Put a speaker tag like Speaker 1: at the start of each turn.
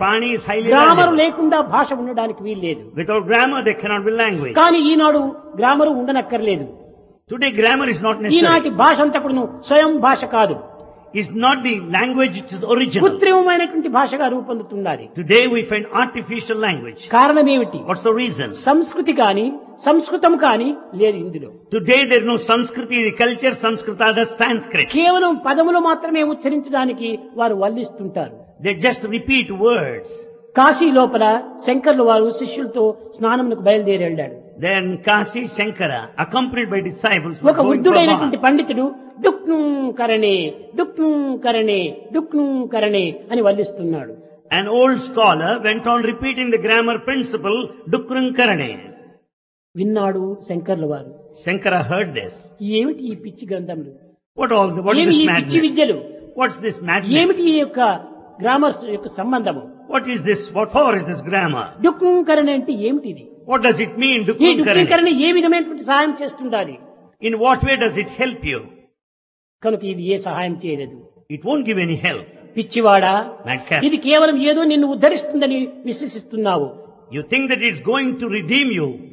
Speaker 1: Pani is highly
Speaker 2: grammar
Speaker 1: valuable.
Speaker 2: లేకుండా భాష ఉండడానికి వీల్లేదు
Speaker 1: Without grammar, there cannot be language.
Speaker 2: కానీ ఈనాడు గ్రామరు ఉండనక్కర్లేదు
Speaker 1: Today, grammar is not necessary.
Speaker 2: ఈనాటి భాష అంతా కూడా స్వయం భాష కాదు
Speaker 1: It's not the language which is original.
Speaker 2: కృత్రిమమైనటువంటి భాషగా రూపొందుతున్నది
Speaker 1: Today, we find artificial language.
Speaker 2: కారణం ఏమిటి
Speaker 1: What's the reason?
Speaker 2: సంస్కృతి కాని సంస్కృతం కాని లేదు ఇందులో
Speaker 1: Today, there is no Sanskriti, the culture Sanskrita, the Sanskrit.
Speaker 2: కేవలం పదములు మాత్రమే ఉచ్చరించడానికి వారు వల్లిస్తుంటారు
Speaker 1: They just repeat words.
Speaker 2: Kashi లోపల శంకర్లు వారు శిష్యులతో స్నానమునకు బయలుదేరి వెళ్ళాడు
Speaker 1: Then Kasi Shankara, accompanied by disciples,
Speaker 2: ఒక
Speaker 1: were going for
Speaker 2: వృద్ధుడైనటువంటి
Speaker 1: bath.
Speaker 2: పండితుడు డుక్ను కరణే డుక్ను కరణే డుక్ను కరణే అని వల్లిస్తున్నాడు
Speaker 1: An old scholar went on repeating the grammar principle, Dukrun Karane.
Speaker 2: విన్నాడు శంకర్ల వారు
Speaker 1: Shankara heard this.
Speaker 2: ఏమిటి ఈ పిచ్చి గ్రంథములు
Speaker 1: What all the, what is
Speaker 2: ఏమి
Speaker 1: this
Speaker 2: ఈ పిచ్చి
Speaker 1: madness?
Speaker 2: విద్యలు
Speaker 1: What's this madness?
Speaker 2: ఏమిటి ఈ యొక్క గ్రామర్స్ యొక్క సంబంధము
Speaker 1: What is this? What for is this grammar?
Speaker 2: డుక్నుకరణ అంటే ఏమిటి ఇది
Speaker 1: What does it mean,
Speaker 2: ఈ
Speaker 1: Dukrun Karane?
Speaker 2: డుక్నీకరణ ఏ విధమైనటువంటి సహాయం చేస్తుండాలి
Speaker 1: In what way does it help you?
Speaker 2: కనుక ఇది ఏ సహాయం చేయలేదు
Speaker 1: It won't give any help.
Speaker 2: పిచ్చివాడా
Speaker 1: Madcap.
Speaker 2: ఇది కేవలం ఏదో నిన్ను ఉద్ధరిస్తుందని విశ్వసిస్తున్నావు
Speaker 1: You think that it's going to redeem you.